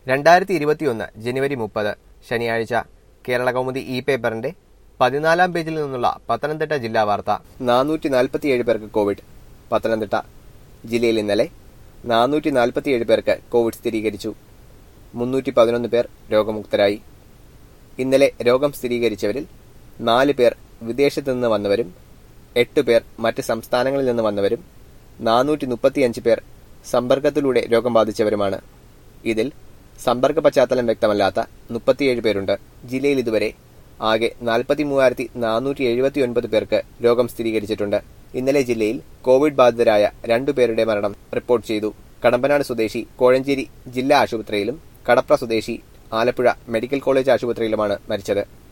രണ്ടായിരത്തി ഇരുപത്തിയൊന്ന് ജനുവരി മുപ്പത് ശനിയാഴ്ച കേരള കൗമുദി ഇ പേപ്പറിന്റെ പതിനാലാം പേജിൽ നിന്നുള്ള പത്തനംതിട്ട ജില്ലാ വാർത്ത നാനൂറ്റി നാൽപ്പത്തിയേഴ് പേർക്ക് കോവിഡ് പത്തനംതിട്ട ജില്ലയിൽ ഇന്നലെ നാനൂറ്റി നാൽപ്പത്തിയേഴ് പേർക്ക് കോവിഡ് സ്ഥിരീകരിച്ചു മുന്നൂറ്റി പതിനൊന്ന് പേർ രോഗമുക്തരായി ഇന്നലെ രോഗം സ്ഥിരീകരിച്ചവരിൽ നാല് പേർ വിദേശത്തു നിന്ന് വന്നവരും എട്ട് പേർ മറ്റ് സംസ്ഥാനങ്ങളിൽ നിന്ന് വന്നവരും നാനൂറ്റി മുപ്പത്തിയഞ്ച് പേർ സമ്പർക്കത്തിലൂടെ രോഗം ബാധിച്ചവരുമാണ് ഇതിൽ സമ്പർക്ക പശ്ചാത്തലം വ്യക്തമല്ലാത്ത മുപ്പത്തിയേഴ് പേരുണ്ട് ജില്ലയിൽ ഇതുവരെ ആകെ നാൽപ്പത്തി മൂവായിരത്തി നാനൂറ്റി എഴുപത്തി ഒൻപത് പേർക്ക് രോഗം സ്ഥിരീകരിച്ചിട്ടുണ്ട് ഇന്നലെ ജില്ലയിൽ കോവിഡ് ബാധിതരായ രണ്ടുപേരുടെ മരണം റിപ്പോർട്ട് ചെയ്തു കടമ്പനാട് സ്വദേശി കോഴഞ്ചേരി ജില്ലാ ആശുപത്രിയിലും കടപ്ര സ്വദേശി ആലപ്പുഴ മെഡിക്കൽ കോളേജ് ആശുപത്രിയിലുമാണ് മരിച്ചത്